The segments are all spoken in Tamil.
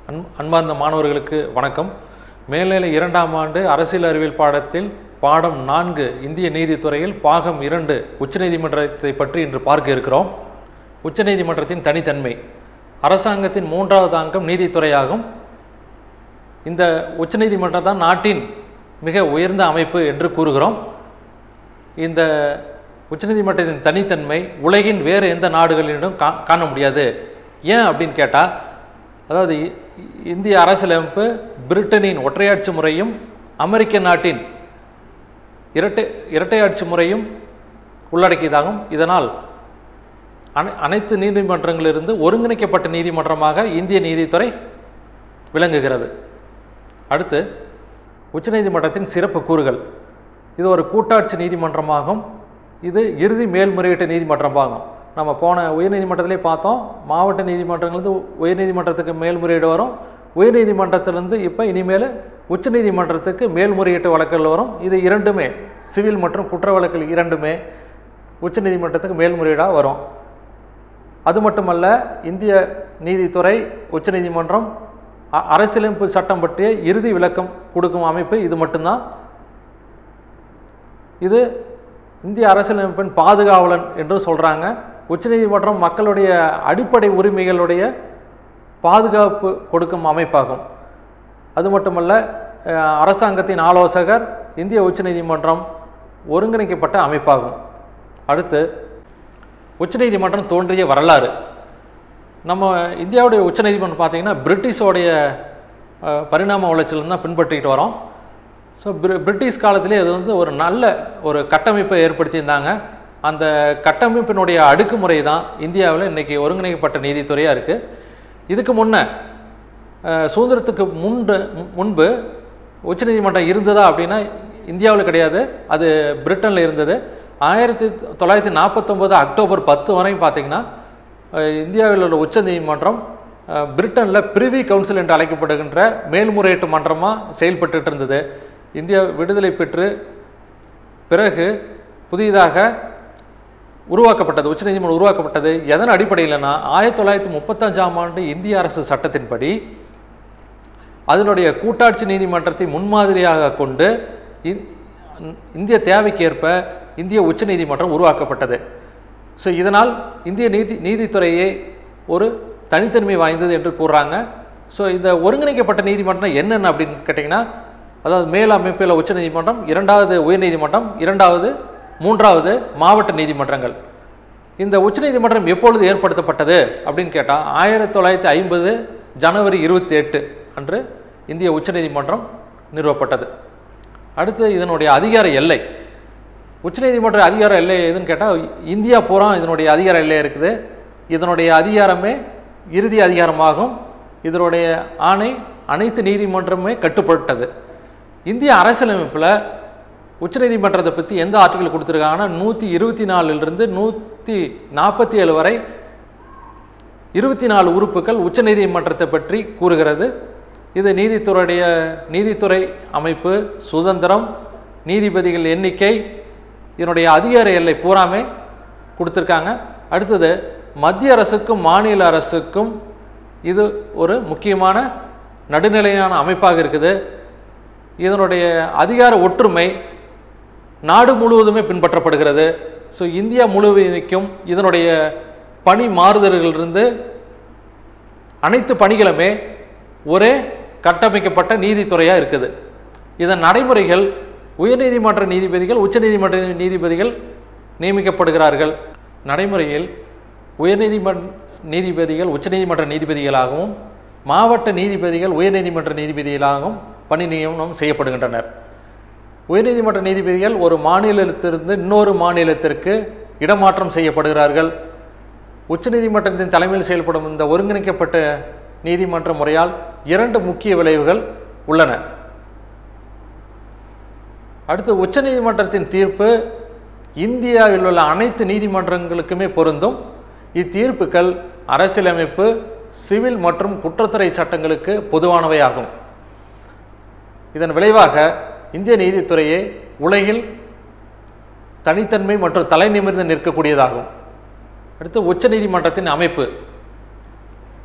அன் அன்பார்ந்த மாணவர்களுக்கு வணக்கம் மேல்நிலை இரண்டாம் ஆண்டு அரசியல் அறிவியல் பாடத்தில் பாடம் நான்கு இந்திய நீதித்துறையில் பாகம் இரண்டு உச்சநீதிமன்றத்தை பற்றி இன்று பார்க்க இருக்கிறோம் உச்சநீதிமன்றத்தின் தனித்தன்மை அரசாங்கத்தின் மூன்றாவது அங்கம் நீதித்துறையாகும் இந்த உச்சநீதிமன்றம் தான் நாட்டின் மிக உயர்ந்த அமைப்பு என்று கூறுகிறோம் இந்த உச்சநீதிமன்றத்தின் தனித்தன்மை உலகின் வேறு எந்த நாடுகளிலும் கா காண முடியாது ஏன் அப்படின்னு கேட்டால் அதாவது இ- இந்திய அரசியலமைப்பு பிரிட்டனின் ஒற்றையாட்சி முறையும் அமெரிக்க நாட்டின் இரட்டை இரட்டையாட்சி முறையும் உள்ளடக்கியதாகும் இதனால் அனை அனைத்து நீதிமன்றங்களிலிருந்து ஒருங்கிணைக்கப்பட்ட நீதிமன்றமாக இந்திய நீதித்துறை விளங்குகிறது அடுத்து உச்சநீதிமன்றத்தின் சிறப்பு கூறுகள் இது ஒரு கூட்டாட்சி நீதிமன்றமாகும் இது இறுதி மேல்முறையீட்டு நீதிமன்றமாகும் நம்ம போன உயர்நீதிமன்றத்திலே பார்த்தோம் மாவட்ட நீதிமன்றங்கள்ந்து உயர்நீதிமன்றத்துக்கு மேல்முறையீடு வரும் உயர்நீதிமன்றத்திலிருந்து இப்போ இனிமேல் உச்சநீதிமன்றத்துக்கு மேல்முறையீட்டு வழக்குகள் வரும் இது இரண்டுமே சிவில் மற்றும் குற்ற வழக்குகள் இரண்டுமே உச்சநீதிமன்றத்துக்கு மேல்முறையீடாக வரும் அது மட்டுமல்ல இந்திய நீதித்துறை உச்சநீதிமன்றம் அ- அரசியலமைப்பு சட்டம் பற்றிய இறுதி விளக்கம் கொடுக்கும் அமைப்பு இது மட்டும்தான் இது இந்திய அரசியலமைப்பின் பாதுகாவலன் என்று சொல்கிறாங்க உச்சநீதிமன்றம் மக்களுடைய அடிப்படை உரிமைகளுடைய பாதுகாப்பு கொடுக்கும் அமைப்பாகும் அது மட்டுமல்ல அஹ், அரசாங்கத்தின் ஆலோசகர் இந்திய உச்சநீதிமன்றம் ஒருங்கிணைக்கப்பட்ட அமைப்பாகும் அடுத்து உச்சநீதிமன்றம் தோன்றிய வரலாறு நம்ம இந்தியாவுடைய உச்சநீதிமன்றம் பார்த்தீங்கன்னா பிரிட்டிஷோடைய அஹ், பரிணாம வளர்ச்சியில் தான் பின்பற்றிக்கிட்டு வரோம் ஸோ பிரி பிரிட்டிஷ் காலத்திலே அது வந்து ஒரு நல்ல ஒரு கட்டமைப்பை ஏற்படுத்தியிருந்தாங்க அந்த கட்டமைப்பினுடைய அடுக்குமுறை தான் இந்தியாவில் இன்றைக்கி ஒருங்கிணைக்கப்பட்ட நீதித்துறையாக இருக்குது இதுக்கு முன்ன அஹ், சுதந்திரத்துக்கு முன்பு முன்பு உச்சநீதிமன்றம் இருந்ததா அப்படின்னா இந்தியாவில் கிடையாது அது பிரிட்டனில் இருந்தது ஆயிரத்தி தொள்ளாயிரத்தி நாற்பத்தொம்போது அக்டோபர் பத்து வரையும் பார்த்தீங்கன்னா அஹ், இந்தியாவில் உள்ள உச்சநீதிமன்றம் அஹ், பிரிட்டனில் பிரிவி கவுன்சில் என்று அழைக்கப்படுகின்ற மேல்முறையீட்டு மன்றமாக செயல்பட்டுட்டு இருந்தது இந்தியா விடுதலை பெற்று பிறகு புதிதாக உருவாக்கப்பட்டது உச்சநீதிமன்றம் உருவாக்கப்பட்டது எதன் அடிப்படையில்னா ஆயிரத்தி தொள்ளாயிரத்தி முப்பத்தஞ்சாம் ஆண்டு இந்திய அரசு சட்டத்தின்படி அதனுடைய கூட்டாட்சி நீதிமன்றத்தை முன்மாதிரியாக கொண்டு இ- இந்திய தேவைக்கேற்ப இந்திய உச்சநீதிமன்றம் உருவாக்கப்பட்டது ஸோ இதனால் இந்திய நீதி நீதித்துறையை ஒரு தனித்தன்மை வாய்ந்தது என்று கூறுறாங்க ஸோ இந்த ஒருங்கிணைக்கப்பட்ட நீதிமன்றம் என்னென்ன அப்படின்னு கேட்டிங்கன்னா அதாவது மேல் அமைப்பில் உச்சநீதிமன்றம் இரண்டாவது உயர்நீதிமன்றம் இரண்டாவது மூன்றாவது மாவட்ட நீதிமன்றங்கள் இந்த உச்சநீதிமன்றம் எப்பொழுது ஏற்படுத்தப்பட்டது அப்படின்னு கேட்டால் ஆயிரத்தி தொள்ளாயிரத்தி ஐம்பது ஜனவரி இருபத்தி எட்டு அன்று இந்திய உச்சநீதிமன்றம் நிறுவப்பட்டது அடுத்து இதனுடைய அதிகார எல்லை உச்சநீதிமன்ற அதிகார எல்லை எதுன்னு கேட்டால் இந்தியா பூரா இதனுடைய அதிகார எல்லை இருக்குது இதனுடைய அதிகாரமே இறுதி அதிகாரமாகும் இதனுடைய ஆணை அனைத்து நீதிமன்றமே கட்டுப்பட்டது இந்திய அரசியலமைப்பில் உச்சநீதிமன்றத்தை பற்றி எந்த ஆர்டிகல் கொடுத்துருக்காங்கன்னா நூற்றி இருபத்தி நாலுலேருந்து நூற்றி நாற்பத்தி ஏழு வரை இருபத்தி நாலு உறுப்புகள் உச்சநீதிமன்றத்தை பற்றி கூறுகிறது இது நீதித்துறையுடைய நீதித்துறை அமைப்பு சுதந்திரம் நீதிபதிகள் எண்ணிக்கை இதனுடைய அதிகார எல்லை பூராமே கொடுத்துருக்காங்க அடுத்தது மத்திய அரசுக்கும் மாநில அரசுக்கும் இது ஒரு முக்கியமான நடுநிலையான அமைப்பாக இருக்குது இதனுடைய அதிகார ஒற்றுமை நாடு முழுவதுமே பின்பற்றப்படுகிறது ஸோ இந்தியா முழுவதுக்கும் இதனுடைய பணி மாறுதல்களிலிருந்து அனைத்து பணிகளுமே ஒரே கட்டமைக்கப்பட்ட நீதித்துறையாக இருக்குது இதன் நடைமுறைகள் உயர்நீதிமன்ற நீதிபதிகள் உச்சநீதிமன்ற நீதிபதிகள் நியமிக்கப்படுகிறார்கள் நடைமுறையில் உயர்நீதிமன்ற நீதிபதிகள் உச்சநீதிமன்ற நீதிபதிகளாகவும் மாவட்ட நீதிபதிகள் உயர்நீதிமன்ற நீதிபதிகளாகவும் பணி நியமனம் செய்யப்படுகின்றனர் உயர்நீதிமன்ற நீதிபதிகள் ஒரு மாநிலத்திலிருந்து இன்னொரு மாநிலத்திற்கு இடமாற்றம் செய்யப்படுகிறார்கள் உச்சநீதிமன்றத்தின் தலைமையில் செயல்படும் இந்த ஒருங்கிணைக்கப்பட்ட நீதிமன்ற முறையால் இரண்டு முக்கிய விளைவுகள் உள்ளன அடுத்து உச்சநீதிமன்றத்தின் தீர்ப்பு இந்தியாவில் உள்ள அனைத்து நீதிமன்றங்களுக்குமே பொருந்தும் இத்தீர்ப்புகள் அரசியலமைப்பு சிவில் மற்றும் குற்றத்துறை சட்டங்களுக்கு பொதுவானவையாகும் இதன் விளைவாக இந்திய நீதித்துறையை உலகில் தனித்தன்மை மற்றும் தலை நிமிர்ந்து நிற்கக்கூடியதாகும் அடுத்து உச்சநீதிமன்றத்தின் அமைப்பு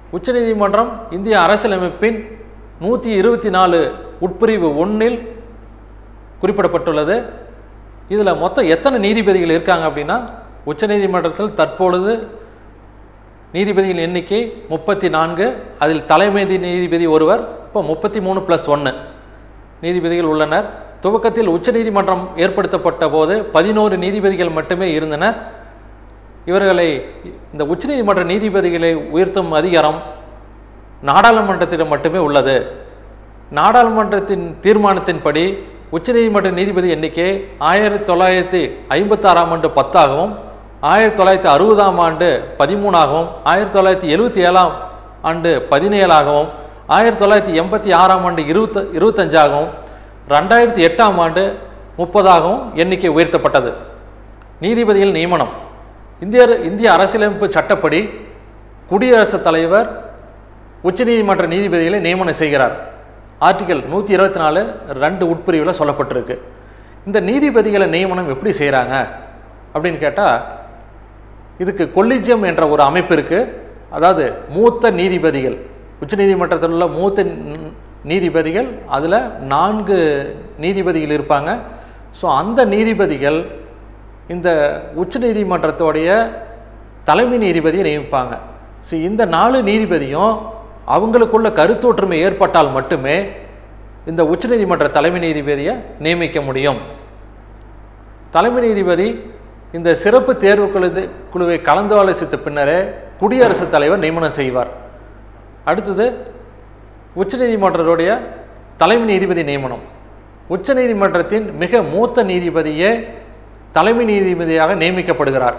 உச்சநீதிமன்றம் இந்திய அரசியலமைப்பின் நூற்றி இருபத்தி நாலு உட்பிரிவு ஒன்றில் குறிப்பிடப்பட்டுள்ளது இதில் மொத்தம் எத்தனை நீதிபதிகள் இருக்காங்க அப்படின்னா உச்சநீதிமன்றத்தில் தற்பொழுது நீதிபதிகள் எண்ணிக்கை முப்பத்தி நான்கு அதில் தலைமை நீதிபதி ஒருவர் இப்போ முப்பத்தி மூணு ப்ளஸ் ஒன்று நீதிபதிகள் உள்ளனர் துவக்கத்தில் உச்சநீதிமன்றம் ஏற்படுத்தப்பட்ட போது பதினோரு நீதிபதிகள் மட்டுமே இருந்தனர் இவர்களை இந்த உச்சநீதிமன்ற நீதிபதிகளை உயர்த்தும் அதிகாரம் நாடாளுமன்றத்திடம் மட்டுமே உள்ளது நாடாளுமன்றத்தின் தீர்மானத்தின்படி உச்சநீதிமன்ற நீதிபதி எண்ணிக்கை ஆயிரத்தி தொள்ளாயிரத்தி ஐம்பத்தாறாம் ஆண்டு பத்தாகவும் ஆயிரத்தி தொள்ளாயிரத்தி அறுபதாம் ஆண்டு பதிமூணாகவும் ஆயிரத்தி தொள்ளாயிரத்தி எழுபத்தி ஏழாம் ஆண்டு பதினேழாகவும் ஆயிரத்தி தொள்ளாயிரத்தி எண்பத்தி ஆறாம் ஆண்டு இருபத்த இருபத்தஞ்சாகவும் ரெண்டாயிரத்தி எட்டாம் ஆண்டு முப்பதாகவும் எண்ணிக்கை உயர்த்தப்பட்டது நீதிபதிகள் நியமனம் இந்திய இந்திய அரசியலமைப்பு சட்டப்படி குடியரசுத் தலைவர் உச்சநீதிமன்ற நீதிபதிகளை நியமனம் செய்கிறார் ஆர்டிகல் நூற்றி இருபத்தி நாலு ரெண்டு உட்பிரிவில் சொல்லப்பட்டிருக்கு இந்த நீதிபதிகளை நியமனம் எப்படி செய்கிறாங்க அப்படின்னு கேட்டால் இதுக்கு கொல்லிஜியம் என்ற ஒரு அமைப்பு இருக்குது அதாவது மூத்த நீதிபதிகள் உச்சநீதிமன்றத்தில் உள்ள மூத்த ந- நீதிபதிகள் அதில் நான்கு நீதிபதிகள் இருப்பாங்க ஸோ அந்த நீதிபதிகள் இந்த உச்சநீதிமன்றத்தோடைய தலைமை நீதிபதியை நியமிப்பாங்க ஸோ இந்த நாலு நீதிபதியும் அவங்களுக்குள்ள கருத்தொற்றுமை ஏற்பட்டால் மட்டுமே இந்த உச்சநீதிமன்ற தலைமை நீதிபதியை நியமிக்க முடியும் தலைமை நீதிபதி இந்த சிறப்பு தேர்வு குழு குழுவை கலந்து ஆலோசித்த பின்னரே குடியரசுத் தலைவர் நியமனம் செய்வார் அடுத்தது உச்சநீதிமன்றத்துடைய தலைமை நீதிபதி நியமனம் உச்சநீதிமன்றத்தின் மிக மூத்த நீதிபதியே தலைமை நீதிபதியாக நியமிக்கப்படுகிறார்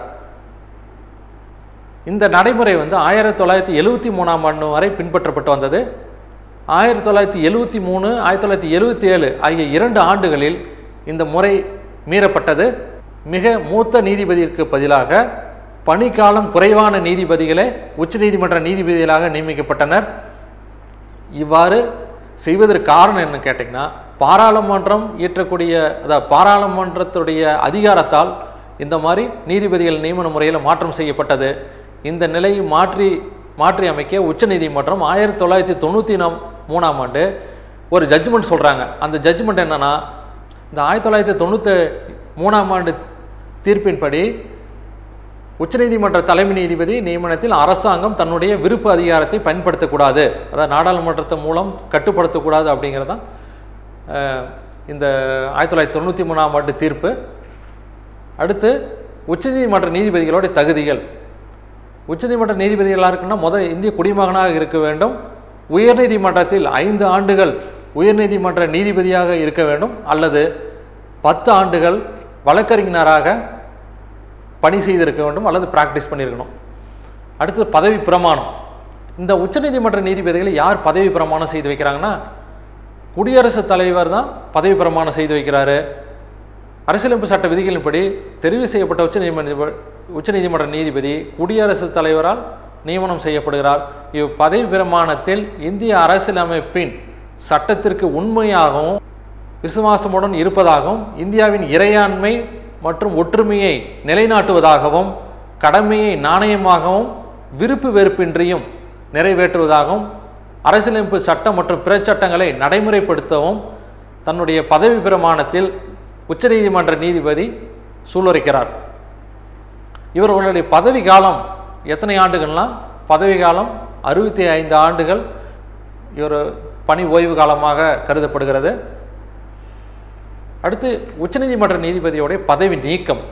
இந்த நடைமுறை வந்து ஆயிரத்தி தொள்ளாயிரத்தி எழுவத்தி மூணாம் ஆண்டு வரை பின்பற்றப்பட்டு வந்தது ஆயிரத்தி தொள்ளாயிரத்தி எழுவத்தி மூணு ஆயிரத்தி தொள்ளாயிரத்தி எழுவத்தி ஏழு ஆகிய இரண்டு ஆண்டுகளில் இந்த முறை மீறப்பட்டது மிக மூத்த நீதிபதிக்கு பதிலாக பணிக்காலம் குறைவான நீதிபதிகளே உச்சநீதிமன்ற நீதிபதிகளாக நியமிக்கப்பட்டனர் இவ்வாறு செய்வதற்கு காரணம் என்ன கேட்டிங்கன்னா பாராளுமன்றம் இயற்றக்கூடிய அதாவது பாராளுமன்றத்துடைய அதிகாரத்தால் இந்த மாதிரி நீதிபதிகள் நியமன முறையில் மாற்றம் செய்யப்பட்டது இந்த நிலையை மாற்றி மாற்றி அமைக்க உச்சநீதிமன்றம் ஆயிரத்தி தொள்ளாயிரத்தி தொண்ணூற்றி நாம் மூணாம் ஆண்டு ஒரு ஜட்ஜ்மெண்ட் சொல்கிறாங்க அந்த ஜட்ஜ்மெண்ட் என்னன்னா இந்த ஆயிரத்தி தொள்ளாயிரத்தி தொண்ணூற்றி மூணாம் ஆண்டு தீர்ப்பின்படி உச்சநீதிமன்ற தலைமை நீதிபதி நியமனத்தில் அரசாங்கம் தன்னுடைய விருப்ப அதிகாரத்தை பயன்படுத்தக்கூடாது அதாவது நாடாளுமன்றத்தை மூலம் கட்டுப்படுத்தக்கூடாது அப்படிங்கிறது தான் அஹ், இந்த ஆயிரத்தி தொள்ளாயிரத்தி தொண்ணூற்றி மூணாம் ஆண்டு தீர்ப்பு அடுத்து உச்சநீதிமன்ற நீதிபதிகளுடைய தகுதிகள் உச்சநீதிமன்ற நீதிபதிகளாக இருக்குன்னா முதல் இந்திய குடிமகனாக இருக்க வேண்டும் உயர்நீதிமன்றத்தில் ஐந்து ஆண்டுகள் உயர்நீதிமன்ற நீதிபதியாக இருக்க வேண்டும் அல்லது பத்து ஆண்டுகள் வழக்கறிஞராக பணி செய்திருக்க வேண்டும் அல்லது பிராக்டிஸ் பண்ணியிருக்கணும் அடுத்தது பதவி பிரமாணம் இந்த உச்சநீதிமன்ற நீதிபதிகளை யார் பதவி பிரமாணம் செய்து வைக்கிறாங்கன்னா குடியரசுத் தலைவர் தான் பதவி பிரமாணம் செய்து வைக்கிறாரு அரசியலமைப்பு சட்ட விதிகளின்படி தெரிவு செய்யப்பட்ட உச்சநீதிமன்ற உச்சநீதிமன்ற நீதிபதி குடியரசுத் தலைவரால் நியமனம் செய்யப்படுகிறார் இவ் பதவி பிரமாணத்தில் இந்திய அரசியலமைப்பின் சட்டத்திற்கு உண்மையாகவும் விசுவாசமுடன் இருப்பதாகவும் இந்தியாவின் இறையாண்மை மற்றும் ஒற்றுமையை நிலைநாட்டுவதாகவும் கடமையை நாணயமாகவும் விருப்பு வெறுப்பின்றியும் நிறைவேற்றுவதாகவும் அரசியலமைப்பு சட்டம் மற்றும் பிற சட்டங்களை நடைமுறைப்படுத்தவும் தன்னுடைய பதவி பிரமாணத்தில் உச்சநீதிமன்ற நீதிபதி சூளுரைக்கிறார் இவர்களுடைய பதவி காலம் எத்தனை ஆண்டுகள்னா பதவி காலம் அறுபத்தி ஐந்து ஆண்டுகள் இவர் பணி ஓய்வு காலமாக கருதப்படுகிறது அடுத்து உச்சநீதிமன்ற நீதிபதியோடைய பதவி நீக்கம்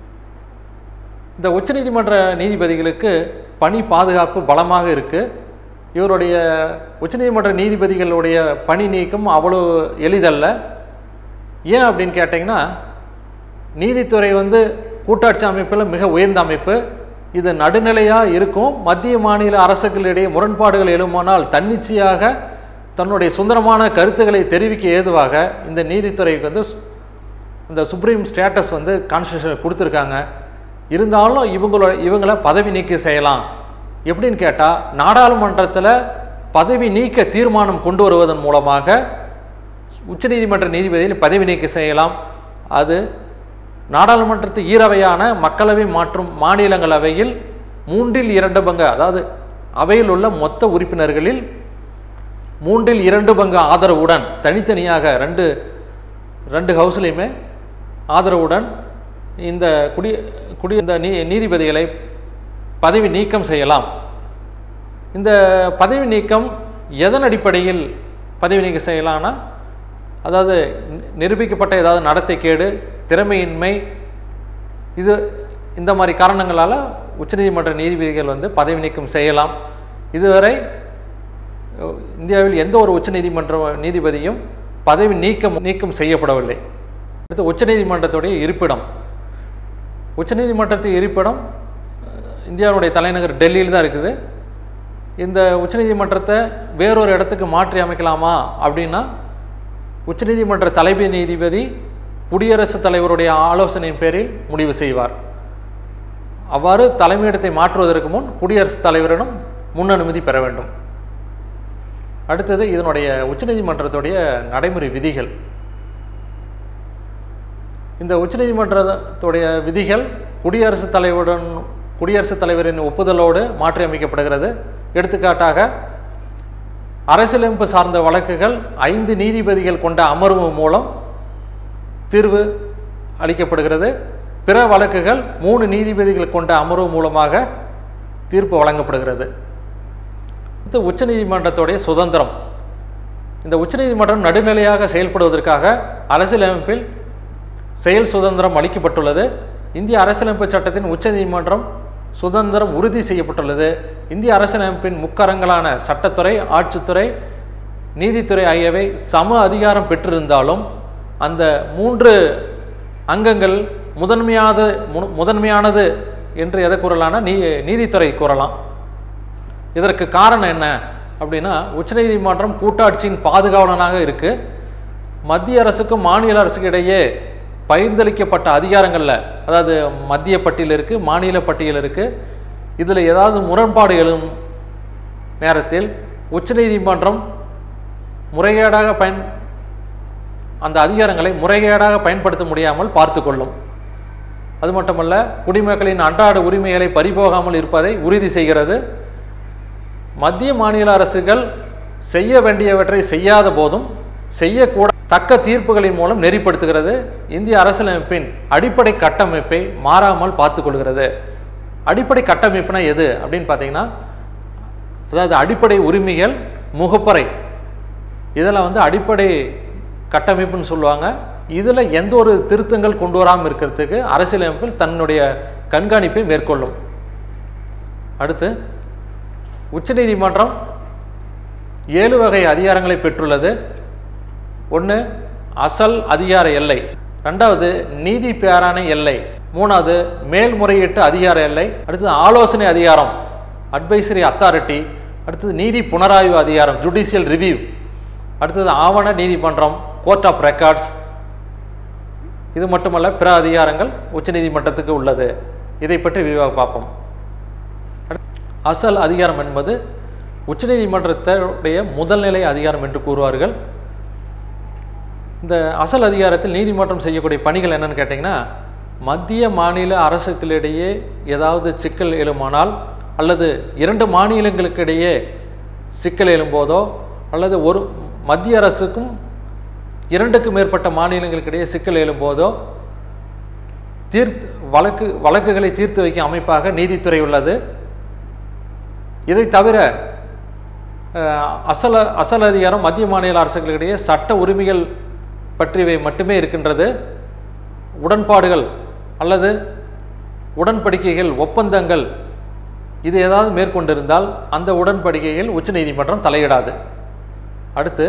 இந்த உச்சநீதிமன்ற நீதிபதிகளுக்கு பணி பாதுகாப்பு பலமாக இருக்கு இவருடைய உச்சநீதிமன்ற நீதிபதிகளுடைய பணி நீக்கம் அவ்வளோ எளிதல்ல ஏன் அப்படின்னு கேட்டிங்கன்னா நீதித்துறை வந்து கூட்டாட்சி அமைப்பில் மிக உயர்ந்த அமைப்பு இது நடுநிலையாக இருக்கும் மத்திய மாநில அரசுகளிடையே முரண்பாடுகள் எழுமானால் தன்னிச்சையாக தன்னுடைய சுதந்திரமான கருத்துக்களை தெரிவிக்க ஏதுவாக இந்த நீதித்துறைக்கு வந்து சு- இந்த சுப்ரீம் ஸ்டேட்டஸ் வந்து கான்ஸ்டியூஷன் கொடுத்துருக்காங்க இருந்தாலும் இவங்களோட இவங்கள பதவி நீக்கம் செய்யலாம் எப்படின்னு கேட்டால் நாடாளுமன்றத்தில் பதவி நீக்க தீர்மானம் கொண்டு வருவதன் மூலமாக உச்சநீதிமன்ற நீதிபதியில் பதவி நீக்கம் செய்யலாம் அது நாடாளுமன்றத்து ஈரவையான மக்களவை மற்றும் மாநிலங்களவையில் மூன்றில் இரண்டு பங்கு அதாவது அவையில் உள்ள மொத்த உறுப்பினர்களில் மூன்றில் இரண்டு பங்கு ஆதரவுடன் தனித்தனியாக ரெண்டு ரெண்டு ஹவுஸ்லேயுமே ஆதரவுடன் இந்த குடி குடி இந்த நீ நீதிபதிகளை பதவி நீக்கம் செய்யலாம் இந்த பதவி நீக்கம் எதன் அடிப்படையில் பதவி நீக்கம் செய்யலாம்னா அதாவது நி- நிரூபிக்கப்பட்ட ஏதாவது நடத்தை கேடு திறமையின்மை இது இந்த மாதிரி காரணங்களால் உச்சநீதிமன்ற நீதிபதிகள் வந்து பதவி நீக்கம் செய்யலாம் இதுவரை அஹ், இந்தியாவில் எந்த ஒரு உச்சநீதிமன்ற நீதிபதியும் பதவி நீக்கம் நீக்கம் செய்யப்படவில்லை அடுத்து உச்சநீதிமன்றத்துடைய இருப்பிடம் உச்சநீதிமன்றத்தின் இருப்பிடம் அஹ், இந்தியாவுடைய தலைநகர் டெல்லியில் தான் இருக்குது இந்த உச்சநீதிமன்றத்தை வேறொரு இடத்துக்கு மாற்றி அமைக்கலாமா அப்படின்னா உச்சநீதிமன்ற தலைமை நீதிபதி குடியரசுத் தலைவருடைய ஆலோசனையின் பேரில் முடிவு செய்வார் அவ்வாறு தலைமையிடத்தை மாற்றுவதற்கு முன் குடியரசுத் தலைவரிடம் முன் அனுமதி பெற வேண்டும் அடுத்தது இதனுடைய உச்சநீதிமன்றத்துடைய நடைமுறை விதிகள் இந்த உச்சநீதிமன்றத்துடைய விதிகள் குடியரசுத் தலைவருடன் குடியரசுத் தலைவரின் ஒப்புதலோடு மாற்றி அமைக்கப்படுகிறது எடுத்துக்காட்டாக அரசியலமைப்பு சார்ந்த வழக்குகள் ஐந்து நீதிபதிகள் கொண்ட அமர்வு மூலம் தீர்வு அளிக்கப்படுகிறது பிற வழக்குகள் மூணு நீதிபதிகள் கொண்ட அமர்வு மூலமாக தீர்ப்பு வழங்கப்படுகிறது அடுத்து உச்சநீதிமன்றத்துடைய சுதந்திரம் இந்த உச்சநீதிமன்றம் நடுநிலையாக செயல்படுவதற்காக அரசியலமைப்பில் செயல் சுதந்திரம் அளிக்கப்பட்டுள்ளது இந்திய அரசியலமைப்பு சட்டத்தின் உச்சநீதிமன்றம் சுதந்திரம் உறுதி செய்யப்பட்டுள்ளது இந்திய அரசியலமைப்பின் முக்கரங்களான சட்டத்துறை ஆட்சித்துறை நீதித்துறை ஆகியவை சம அதிகாரம் பெற்றிருந்தாலும் அந்த மூன்று அங்கங்கள் முதன்மையானது மு- முதன்மையானது என்று எதை கூறலாம்னா நீ நீதித்துறை கூறலாம் இதற்கு காரணம் என்ன அப்படின்னா உச்சநீதிமன்றம் கூட்டாட்சியின் பாதுகாவலனாக இருக்கு மத்திய அரசுக்கும் மாநில அரசுக்கு இடையே பகிர்ந்தளிக்கப்பட்ட அதிகாரங்களில் அதாவது மத்திய பட்டியல் இருக்குது மாநில பட்டியல் இருக்குது இதில் ஏதாவது முரண்பாடு எழும் நேரத்தில் உச்சநீதிமன்றம் முறைகேடாக பயன் அந்த அதிகாரங்களை முறைகேடாக பயன்படுத்த முடியாமல் பார்த்து கொள்ளும் அது மட்டுமல்ல குடிமக்களின் அன்றாட உரிமைகளை பறிபோகாமல் இருப்பதை உறுதி செய்கிறது மத்திய மாநில அரசுகள் செய்ய வேண்டியவற்றை செய்யாத போதும் செய்யக்கூட தக்க தீர்ப்புகளின் மூலம் நெறிப்படுத்துகிறது இந்திய அரசியலமைப்பின் அடிப்படை கட்டமைப்பை மாறாமல் பார்த்துக்கொள்கிறது அடிப்படை கட்டமைப்புனா எது அப்படின்னு பார்த்தீங்கன்னா அதாவது அடிப்படை உரிமைகள் முகப்பறை இதெல்லாம் வந்து அடிப்படை கட்டமைப்புன்னு சொல்லுவாங்க இதில் எந்த ஒரு திருத்தங்கள் கொண்டு வராமல் இருக்கிறதுக்கு அரசியலமைப்பில் தன்னுடைய கண்காணிப்பை மேற்கொள்ளும் அடுத்து உச்சநீதிமன்றம் ஏழு வகை அதிகாரங்களை பெற்றுள்ளது ஒன்று அசல் அதிகார எல்லை ரெண்டாவது நீதி பேராணை எல்லை மூணாவது மேல்முறையீட்டு அதிகார எல்லை அடுத்தது ஆலோசனை அதிகாரம் அட்வைசரி அத்தாரிட்டி அடுத்தது நீதி புனராய்வு அதிகாரம் ஜுடிஷியல் ரிவ்யூ அடுத்தது ஆவண நீதிமன்றம் கோர்ட் ஆஃப் ரெக்கார்ட்ஸ் இது மட்டுமல்ல பிற அதிகாரங்கள் உச்சநீதிமன்றத்துக்கு உள்ளது இதை பற்றி விரிவாக பார்ப்போம் அசல் அதிகாரம் என்பது உச்சநீதிமன்றத்துடைய முதல்நிலை அதிகாரம் என்று கூறுவார்கள் இந்த அசல் அதிகாரத்தில் நீதிமன்றம் செய்யக்கூடிய பணிகள் என்னன்னு கேட்டிங்கன்னா மத்திய மாநில அரசுகளிடையே ஏதாவது சிக்கல் எழுமானால் அல்லது இரண்டு மாநிலங்களுக்கிடையே சிக்கல் எழும்போதோ அல்லது ஒரு மத்திய அரசுக்கும் இரண்டுக்கு மேற்பட்ட மாநிலங்களுக்கிடையே சிக்கல் எழும்போதோ தீர்த்து வழக்கு வழக்குகளை தீர்த்து வைக்கும் அமைப்பாக நீதித்துறை உள்ளது இதை தவிர அஹ், அசல அசல் அதிகாரம் மத்திய மாநில அரசுகளிடையே சட்ட உரிமைகள் பற்றியவை மட்டுமே இருக்கின்றது உடன்பாடுகள் அல்லது உடன்படிக்கைகள் ஒப்பந்தங்கள் இது ஏதாவது மேற்கொண்டிருந்தால் அந்த உடன்படிக்கையில் உச்சநீதிமன்றம் தலையிடாது அடுத்து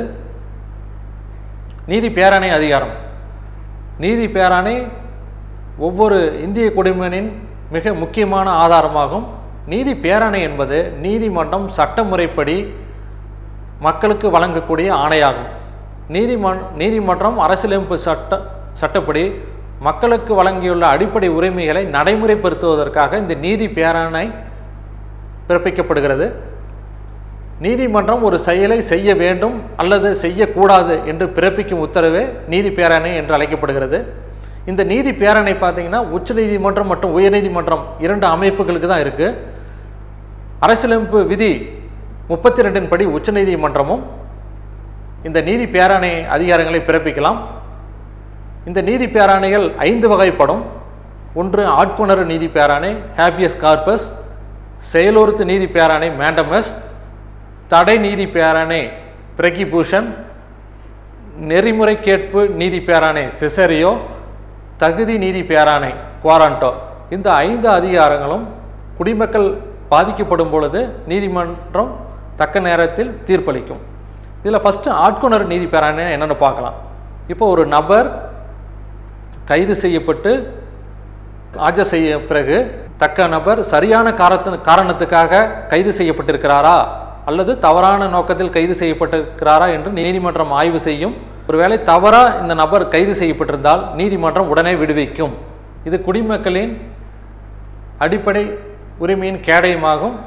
நீதி பேராணை அதிகாரம் நீதி பேராணை ஒவ்வொரு இந்திய குடிமகனின் மிக முக்கியமான ஆதாரமாகும் நீதி பேராணை என்பது நீதிமன்றம் சட்டமுறைப்படி மக்களுக்கு வழங்கக்கூடிய ஆணையாகும் நீதிமன் நீதிமன்றம் அரசியலமைப்பு சட்ட சட்டப்படி மக்களுக்கு வழங்கியுள்ள அடிப்படை உரிமைகளை நடைமுறைப்படுத்துவதற்காக இந்த நீதி பேராணை பிறப்பிக்கப்படுகிறது நீதிமன்றம் ஒரு செயலை செய்ய வேண்டும் அல்லது செய்யக்கூடாது என்று பிறப்பிக்கும் உத்தரவே நீதி பேராணை என்று அழைக்கப்படுகிறது இந்த நீதி பேராணை பார்த்தீங்கன்னா உச்சநீதிமன்றம் மற்றும் உயர்நீதிமன்றம் இரண்டு அமைப்புகளுக்கு தான் இருக்குது அரசியலமைப்பு விதி முப்பத்தி ரெண்டின் படி உச்சநீதிமன்றமும் இந்த நீதி பேராணை அதிகாரங்களை பிறப்பிக்கலாம் இந்த நீதி பேராணைகள் ஐந்து வகைப்படும் ஒன்று ஆட்கொணர் நீதி பேராணை ஹேபியஸ் கார்பஸ் செயலொருத்து நீதி பேராணை மேண்டமஸ் தடை நீதி பேராணை பிரகிபூஷன் நெறிமுறை கேட்பு நீதி பேராணை சிசரியோ தகுதி நீதி பேராணை குவாரண்டோ இந்த ஐந்து அதிகாரங்களும் குடிமக்கள் பாதிக்கப்படும் பொழுது நீதிமன்றம் தக்க நேரத்தில் தீர்ப்பளிக்கும் இதில் ஃபஸ்ட்டு ஆட்கொணர் நீதி பேராணை என்னென்னு பார்க்கலாம் இப்போ ஒரு நபர் கைது செய்யப்பட்டு ஆஜர் செய்ய பிறகு தக்க நபர் சரியான காரத்து காரணத்துக்காக கைது செய்யப்பட்டிருக்கிறாரா அல்லது தவறான நோக்கத்தில் கைது செய்யப்பட்டிருக்கிறாரா என்று நீதிமன்றம் ஆய்வு செய்யும் ஒருவேளை தவறா இந்த நபர் கைது செய்யப்பட்டிருந்தால் நீதிமன்றம் உடனே விடுவிக்கும் இது குடிமக்களின் அடிப்படை உரிமையின் கேடயமாகும்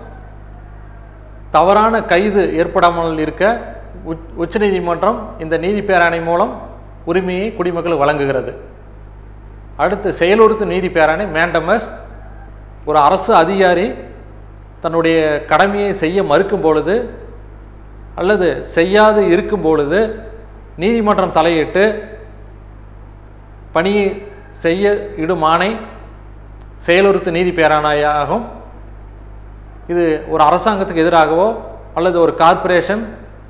தவறான கைது ஏற்படாமல் இருக்க உச் உச்சநீதிமன்றம் இந்த நீதி பேராணை மூலம் உரிமையை குடிமக்களுக்கு வழங்குகிறது அடுத்து செயலொருத்து நீதி பேராணை மேண்டமஸ் ஒரு அரசு அதிகாரி தன்னுடைய கடமையை செய்ய மறுக்கும் பொழுது அல்லது செய்யாது இருக்கும் பொழுது நீதிமன்றம் தலையிட்டு பணியை செய்ய இடும் ஆணை செயலொருத்து நீதி பேராணையாகும் இது ஒரு அரசாங்கத்துக்கு எதிராகவோ அல்லது ஒரு கார்ப்பரேஷன்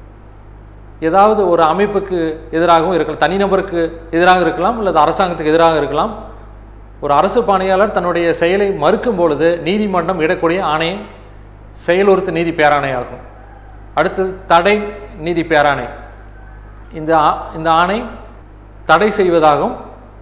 ஏதாவது ஒரு அமைப்புக்கு எதிராகவும் இருக்கலாம் தனிநபருக்கு எதிராக இருக்கலாம் அல்லது அரசாங்கத்துக்கு எதிராக இருக்கலாம் ஒரு அரசு பணியாளர் தன்னுடைய செயலை மறுக்கும் பொழுது நீதிமன்றம் இடக்கூடிய ஆணை செயலொருத்து நீதி பேராணை ஆகும் அடுத்தது தடை நீதி பேராணை இந்த ஆ- இந்த ஆணை தடை செய்வதாகும்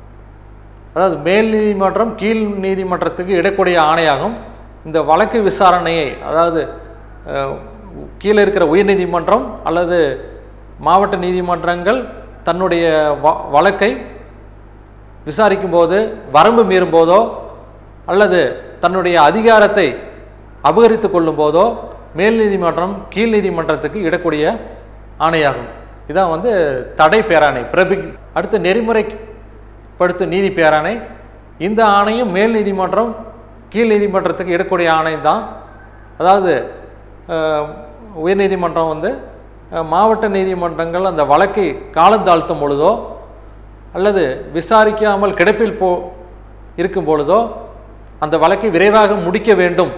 அதாவது மேல் நீதிமன்றம் கீழ் நீதிமன்றத்துக்கு இடக்கூடிய ஆணையாகும் இந்த வழக்கு விசாரணையை அதாவது அஹ், கீழே இருக்கிற உயர்நீதிமன்றம் அல்லது மாவட்ட நீதிமன்றங்கள் தன்னுடைய வ- வழக்கை விசாரிக்கும் போது வரம்பு மீறும் போதோ அல்லது தன்னுடைய அதிகாரத்தை அபகரித்து கொள்ளும் போதோ மேல் நீதிமன்றம் கீழ் நீதிமன்றத்துக்கு இடக்கூடிய ஆணையாகும் இதான் வந்து தடை பேராணை பிரபி அடுத்து நெறிமுறைப்படுத்தும் நீதி பேராணை இந்த ஆணையும் மேல் நீதிமன்றம் கீழ் நீதிமன்றத்துக்கு இடக்கூடிய ஆணை தான் அதாவது அஹ், உயர்நீதிமன்றம் வந்து அஹ், மாவட்ட நீதிமன்றங்கள் அந்த வழக்கை காலம் தாழ்த்தும் பொழுதோ அல்லது விசாரிக்காமல் கிடப்பில் போ இருக்கும் பொழுதோ அந்த வழக்கை விரைவாக முடிக்க வேண்டும்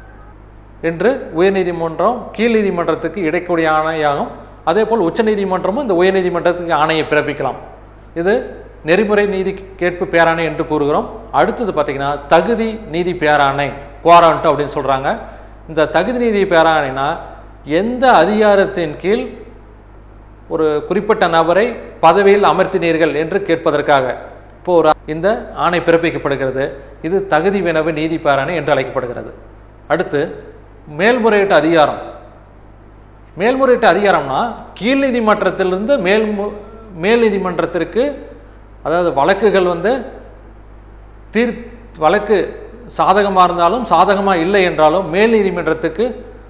என்று உயர்நீதிமன்றம் கீழ் நீதிமன்றத்துக்கு இடைக்கூடிய ஆணையாகும் அதே போல் உச்சநீதிமன்றமும் இந்த உயர்நீதிமன்றத்துக்கு ஆணையை பிறப்பிக்கலாம் இது நெறிமுறை நீதி கேட்பு பேராணை என்று கூறுகிறோம் அடுத்தது பார்த்தீங்கன்னா தகுதி நீதி பேராணை குவாரண்ட் அப்படின்னு சொல்கிறாங்க இந்த தகுதி நீதி பேராணைனா எந்த அதிகாரத்தின் கீழ் ஒரு குறிப்பிட்ட நபரை பதவியில் அமர்த்தினீர்கள் என்று கேட்பதற்காக இப்போ ஒரு இந்த ஆணை பிறப்பிக்கப்படுகிறது இது தகுதி வினவு நீதி பேராணை என்று அழைக்கப்படுகிறது அடுத்து மேல்முறையீட்டு அதிகாரம் மேல்முறையீட்டு அதிகாரம்னா கீழ் நீதிமன்றத்திலிருந்து மேல் மேல் நீதிமன்றத்திற்கு அதாவது வழக்குகள் வந்து தீர் வழக்கு சாதகமாக இருந்தாலும் சாதகமாக இல்லை என்றாலும் மேல் நீதிமன்றத்துக்கு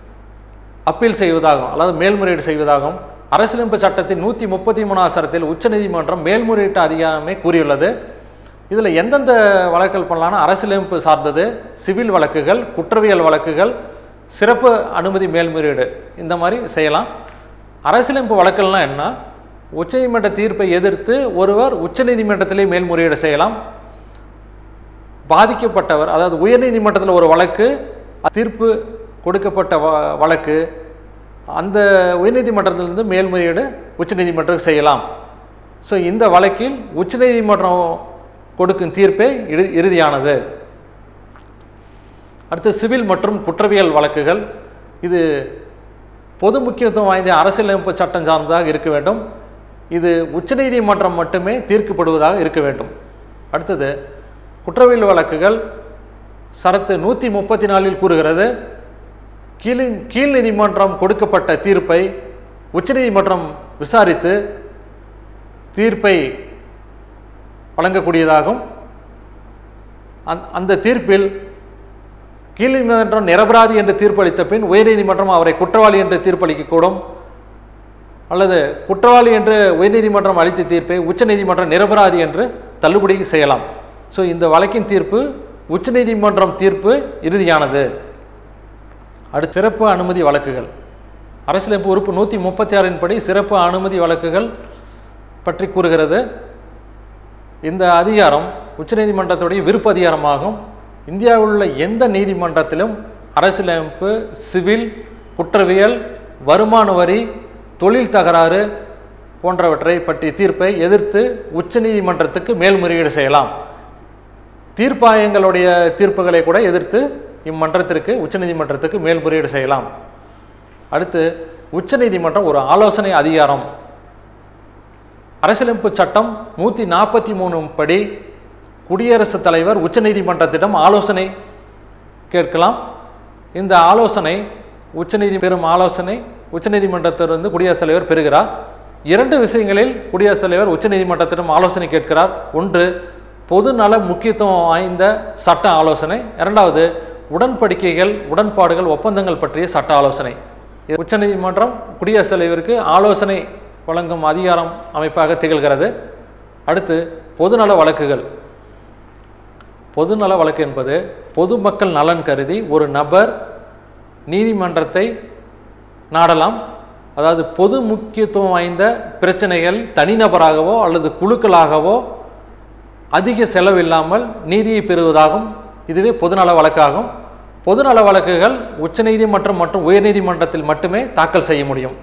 அப்பீல் செய்வதாகும் அல்லது மேல்முறையீடு செய்வதாகும் அரசியலமைப்பு சட்டத்தின் நூற்றி முப்பத்தி மூணாவது சட்டத்தில் உச்சநீதிமன்றம் மேல்முறையீட்டு அதிகாரமே கூறியுள்ளது இதில் எந்தெந்த வழக்குகள் பண்ணலாம்னா அரசியலமைப்பு சார்ந்தது சிவில் வழக்குகள் குற்றவியல் வழக்குகள் சிறப்பு அனுமதி மேல்முறையீடு இந்த மாதிரி செய்யலாம் அரசியலமைப்பு வழக்குகள்லாம் என்ன உச்சநீதிமன்ற தீர்ப்பை எதிர்த்து ஒருவர் உச்சநீதிமன்றத்திலே மேல்முறையீடு செய்யலாம் பாதிக்கப்பட்டவர் அதாவது உயர்நீதிமன்றத்தில் ஒரு வழக்கு தீர்ப்பு கொடுக்கப்பட்ட வ- வழக்கு அந்த உயர்நீதிமன்றத்திலிருந்து மேல்முறையீடு உச்சநீதிமன்றம் செய்யலாம் ஸோ இந்த வழக்கில் உச்சநீதிமன்றம் கொடுக்கும் தீர்ப்பே இறு இறுதியானது அடுத்து சிவில் மற்றும் குற்றவியல் வழக்குகள் இது பொது முக்கியத்துவம் வாய்ந்த அரசியலமைப்பு சட்டம் சார்ந்ததாக இருக்க வேண்டும் இது உச்சநீதிமன்றம் மட்டுமே தீர்க்கப்படுவதாக இருக்க வேண்டும் அடுத்தது குற்றவியல் வழக்குகள் சரத்து நூற்றி முப்பத்தி நாலில் கூறுகிறது கீழ் கீழ் நீதிமன்றம் கொடுக்கப்பட்ட தீர்ப்பை உச்சநீதிமன்றம் விசாரித்து தீர்ப்பை வழங்கக்கூடியதாகும் அந்- அந்த தீர்ப்பில் கீழ் நீதிமன்றம் நிரபராதி என்று தீர்ப்பளித்த பின் உயர்நீதிமன்றம் அவரை குற்றவாளி என்று தீர்ப்பளிக்கக்கூடும் அல்லது குற்றவாளி என்று உயர்நீதிமன்றம் அளித்த தீர்ப்பை உச்சநீதிமன்றம் நிரபராதி என்று தள்ளுபடி செய்யலாம் ஸோ இந்த வழக்கின் தீர்ப்பு உச்சநீதிமன்றம் தீர்ப்பு இறுதியானது அடுத்து சிறப்பு அனுமதி வழக்குகள் அரசியலமைப்பு உறுப்பு நூற்றி முப்பத்தி ஆறின் படி சிறப்பு அனுமதி வழக்குகள் பற்றி கூறுகிறது இந்த அதிகாரம் உச்சநீதிமன்றத்துடைய விருப்ப அதிகாரமாகும் இந்தியாவில் உள்ள எந்த நீதிமன்றத்திலும் அரசியலமைப்பு சிவில் குற்றவியல் வருமான வரி தொழில் தகராறு போன்றவற்றை பற்றிய தீர்ப்பை எதிர்த்து உச்சநீதிமன்றத்துக்கு மேல்முறையீடு செய்யலாம் தீர்ப்பாயங்களுடைய தீர்ப்புகளை கூட எதிர்த்து இம்மன்றத்திற்கு உச்சநீதிமன்றத்துக்கு மேல்முறையீடு செய்யலாம் அடுத்து உச்சநீதிமன்றம் ஒரு ஆலோசனை அதிகாரம் அரசியலமைப்பு சட்டம் நூற்றி நாற்பத்தி மூணு படி குடியரசுத் தலைவர் உச்சநீதிமன்றத்திடம் ஆலோசனை கேட்கலாம் இந்த ஆலோசனை உச்சநீதி பெறும் ஆலோசனை உச்சநீதிமன்றத்திலிருந்து குடியரசுத் தலைவர் பெறுகிறார் இரண்டு விஷயங்களில் குடியரசுத் தலைவர் உச்சநீதிமன்றத்திடம் ஆலோசனை கேட்கிறார் ஒன்று பொது நல முக்கியத்துவம் வாய்ந்த சட்ட ஆலோசனை இரண்டாவது உடன்படிக்கைகள் உடன்பாடுகள் ஒப்பந்தங்கள் பற்றிய சட்ட ஆலோசனை இது உச்சநீதிமன்றம் குடியரசுத் தலைவருக்கு ஆலோசனை வழங்கும் அதிகாரம் அமைப்பாக திகழ்கிறது அடுத்து பொதுநல வழக்குகள் பொதுநல வழக்கு என்பது பொதுமக்கள் நலன் கருதி ஒரு நபர் நீதிமன்றத்தை நாடலாம் அதாவது பொது முக்கியத்துவம் வாய்ந்த பிரச்சனைகள் தனிநபராகவோ அல்லது குழுக்களாகவோ அதிக செலவில்லாமல் நீதியை பெறுவதாகும் இதுவே பொதுநல வழக்காகும் பொதுநல வழக்குகள் உச்சநீதிமன்றம் மற்றும் உயர்நீதிமன்றத்தில் மட்டுமே தாக்கல் செய்ய முடியும்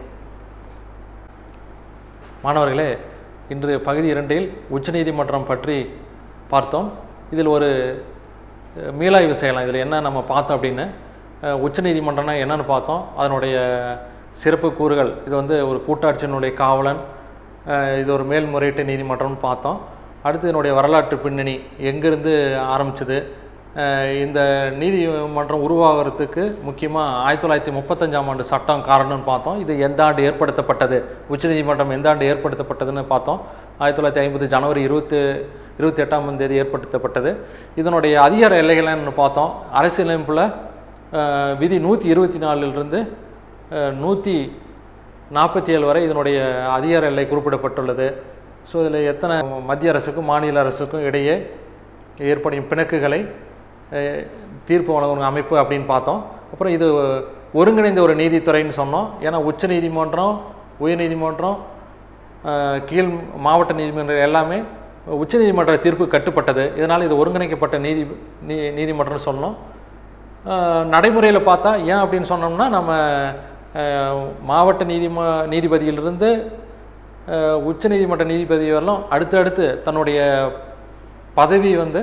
மாணவர்களே இன்று பகுதி இரண்டில் உச்சநீதிமன்றம் பற்றி பார்த்தோம் இதில் ஒரு அஹ், மீளாய்வு செய்யலாம் இதில் என்ன நம்ம பார்த்தோம் அப்படின்னு அஹ், உச்சநீதிமன்றம்னா என்னன்னு பார்த்தோம் அதனுடைய சிறப்பு கூறுகள் இது வந்து ஒரு கூட்டாட்சியினுடைய காவலன் அஹ், இது ஒரு மேல்முறையீட்டு நீதிமன்றம்னு பார்த்தோம் அடுத்து இதனுடைய வரலாற்று பின்னணி எங்கிருந்து ஆரம்பிச்சது அஹ், இந்த நீதிமன்றம் உருவாகிறதுக்கு முக்கியமாக ஆயிரத்தி தொள்ளாயிரத்தி முப்பத்தஞ்சாம் ஆண்டு சட்டம் காரணம்னு பார்த்தோம் இது எந்த ஆண்டு ஏற்படுத்தப்பட்டது உச்சநீதிமன்றம் எந்த ஆண்டு ஏற்படுத்தப்பட்டதுன்னு பார்த்தோம் ஆயிரத்தி தொள்ளாயிரத்தி ஐம்பது ஜனவரி இருபத்தி இருபத்தி எட்டாம் தேதி ஏற்படுத்தப்பட்டது இதனுடைய அதிகார எல்லைகள் என்னன்னு பார்த்தோம் அரசியலமைப்பில் அஹ், விதி நூற்றி இருபத்தி நாலிலிருந்து நூற்றி நாற்பத்தி ஏழு வரை இதனுடைய அதிகார எல்லை குறிப்பிடப்பட்டுள்ளது ஸோ இதில் எத்தனை மத்திய அரசுக்கும் மாநில அரசுக்கும் இடையே ஏற்படும் பிணக்குகளை அஹ், தீர்ப்பு வழங்கும் அமைப்பு அப்படின்னு பார்த்தோம் அப்புறம் இது ஒருங்கிணைந்த ஒரு நீதித்துறைன்னு சொன்னோம் ஏன்னா உச்ச நீதிமன்றம் உயர்நீதிமன்றம் அஹ், கீழ் மாவட்ட நீதிமன்றம் எல்லாமே உச்சநீதிமன்ற தீர்ப்பு கட்டுப்பட்டது இதனால் இது ஒருங்கிணைக்கப்பட்ட நீதி நீ நீதிமன்றம்னு சொன்னோம் நடைமுறையில் பார்த்தா ஏன் அப்படின்னு சொன்னோம்னா நம்ம அஹ், மாவட்ட நீதிம நீதிபதியிலிருந்து அஹ், உச்சநீதிமன்ற நீதிபதி வரலாம் அடுத்தடுத்து தன்னுடைய பதவி வந்து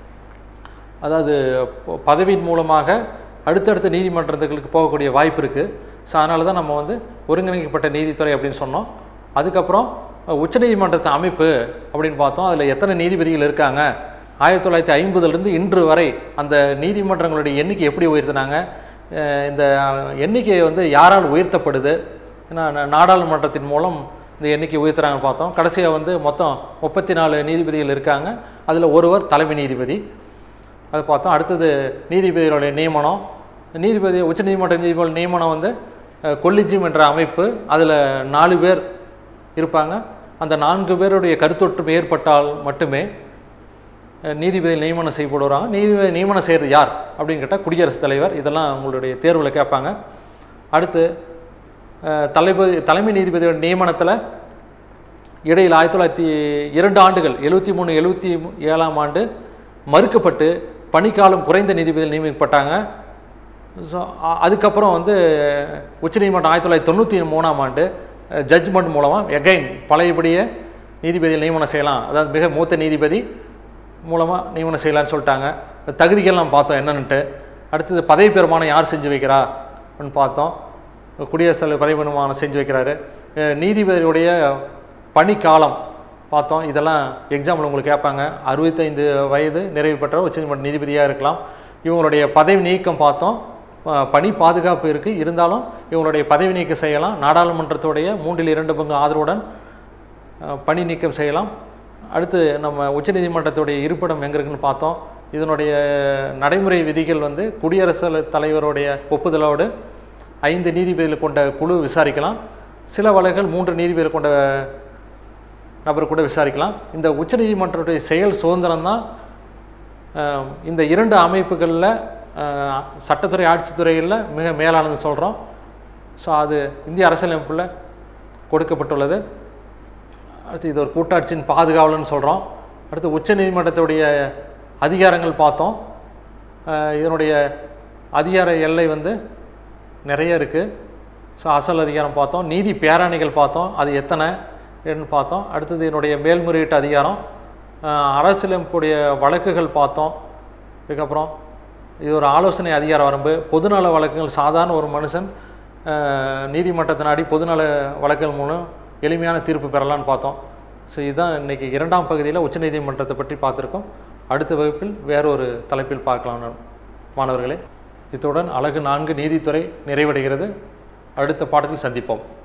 அதாவது ப- பதவியின் மூலமாக அடுத்தடுத்த நீதிமன்றத்துகளுக்கு போகக்கூடிய வாய்ப்பு இருக்குது ஸோ அதனால தான் நம்ம வந்து ஒருங்கிணைக்கப்பட்ட நீதித்துறை அப்படின்னு சொன்னோம் அதுக்கப்புறம் அஹ், உச்சநீதிமன்றத்து அமைப்பு அப்படின்னு பார்த்தோம் அதில் எத்தனை நீதிபதிகள் இருக்காங்க ஆயிரத்தி தொள்ளாயிரத்தி ஐம்பதுலேருந்து இன்று வரை அந்த நீதிமன்றங்களுடைய எண்ணிக்கை எப்படி உயர்த்தினாங்க அஹ், இந்த எண்ணிக்கை வந்து யாரால் உயர்த்தப்படுது ஏன்னா நா- நாடாளுமன்றத்தின் மூலம் இந்த எண்ணிக்கை உயர்த்துறாங்கன்னு பார்த்தோம் கடைசியாக வந்து மொத்தம் முப்பத்தி நாலு நீதிபதிகள் இருக்காங்க அதில் ஒருவர் தலைமை நீதிபதி அது பார்த்தோம் அடுத்தது நீதிபதிகளுடைய நியமனம் நீதிபதி உச்சநீதிமன்ற நீதிபதி நியமனம் வந்து கொல்லிஜியம் என்ற அமைப்பு அதில் நாலு பேர் இருப்பாங்க அந்த நான்கு பேருடைய கருத்தொற்றுமை ஏற்பட்டால் மட்டுமே அஹ், நீதிபதி நியமனம் செய்யப்படுறாங்க நீதிபதி நியமனம் செய்கிறது யார் அப்படின்னு கேட்டால் குடியரசுத் தலைவர் இதெல்லாம் உங்களுடைய தேர்வில் கேட்பாங்க அடுத்து அஹ், தலைபதி தலைமை நீதிபதியோட நியமனத்தில் இடையில் ஆயிரத்தி தொள்ளாயிரத்தி இரண்டு ஆண்டுகள் எழுபத்தி மூணு எழுபத்தி ஏழாம் ஆண்டு மறுக்கப்பட்டு பணிக்காலம் குறைந்த நீதிபதிகள் நியமிக்கப்பட்டாங்க ஸோ அதுக்கப்புறம் வந்து உச்சநீதிமன்றம் ஆயிரத்தி தொள்ளாயிரத்தி தொண்ணூற்றி மூணாம் ஆண்டு ஜட்ஜ்மெண்ட் மூலமாக எகைன் பழையபடியே நீதிபதிகள் நியமனம் செய்யலாம் அதாவது மிக மூத்த நீதிபதி மூலமாக நியமனம் செய்யலாம்னு சொல்லிட்டாங்க அந்த தகுதிகள்லாம் பார்த்தோம் என்னன்னுட்டு அடுத்தது பதவி பெருமானம் யார் செஞ்சு வைக்கிறா அப்படின்னு பார்த்தோம் குடியரசுத் தலைவர் பதவி பெருமானம் செஞ்சு வைக்கிறாரு அஹ் நீதிபதியுடைய பணிக்காலம் பார்த்தோம் இதெல்லாம் எக்ஸாம்பிள் உங்களுக்கு கேட்பாங்க அறுபத்தைந்து வயது நிறைவு பெற்ற உச்சநீதிமன்ற நீதிபதியாக இருக்கலாம் இவங்களுடைய பதவி நீக்கம் பார்த்தோம் அஹ் பணி பாதுகாப்பு இருக்குது இருந்தாலும் இவங்களுடைய பதவி நீக்கம் செய்யலாம் நாடாளுமன்றத்துடைய மூன்றில் இரண்டு பங்கு ஆதரவுடன் அஹ் பணி நீக்கம் செய்யலாம் அடுத்து நம்ம உச்சநீதிமன்றத்துடைய இருப்பிடம் எங்கே இருக்குன்னு பார்த்தோம் இதனுடைய நடைமுறை விதிகள் வந்து குடியரசுத் தலைவருடைய ஒப்புதலோடு ஐந்து நீதிபதிகள் கொண்ட குழு விசாரிக்கலாம் சில வழக்குகள் மூன்று நீதிபதிகள் கொண்ட நபர் கூட விசாரிக்கலாம் இந்த உச்சநீதிமன்றத்துடைய செயல் சுதந்திரம் தான் இந்த இரண்டு அமைப்புகளில் அஹ், சட்டத்துறை ஆட்சித்துறையில் மிக மேலானது சொல்கிறோம் ஸோ அது இந்திய அரசியலமைப்பில் கொடுக்கப்பட்டுள்ளது அடுத்து இது ஒரு கூட்டாட்சியின் பாதுகாவலன்னு சொல்கிறோம் அடுத்து உச்சநீதிமன்றத்துடைய அதிகாரங்கள் பார்த்தோம் அஹ் இதனுடைய அதிகார எல்லை வந்து நிறைய இருக்குது ஸோ அசல் அதிகாரம் பார்த்தோம் நீதி பேராணிகள் பார்த்தோம் அது எத்தனை ன்னு பார்த்தோம் அடுத்தது இதனுடைய மேல்முறையீட்டு அதிகாரம் அஹ் அரசியலமைப்புடைய வழக்குகள் பார்த்தோம் இதுக்கப்புறம் இது ஒரு ஆலோசனை அதிகார வரம்பு பொதுநல வழக்குகள் சாதாரண ஒரு மனுஷன் அஹ், நீதிமன்றத்தை நாடி பொதுநல வழக்குகள் மூலம் எளிமையான தீர்ப்பு பெறலாம்னு பார்த்தோம் ஸோ இதுதான் இன்னைக்கு இரண்டாம் பகுதியில் உச்சநீதிமன்றத்தை பற்றி பார்த்துருக்கோம் அடுத்த வகுப்பில் வேறொரு தலைப்பில் பார்க்கலாம் மாணவர்களே இத்துடன் அழகு நான்கு நீதித்துறை நிறைவடைகிறது அடுத்த பாடத்தில் சந்திப்போம்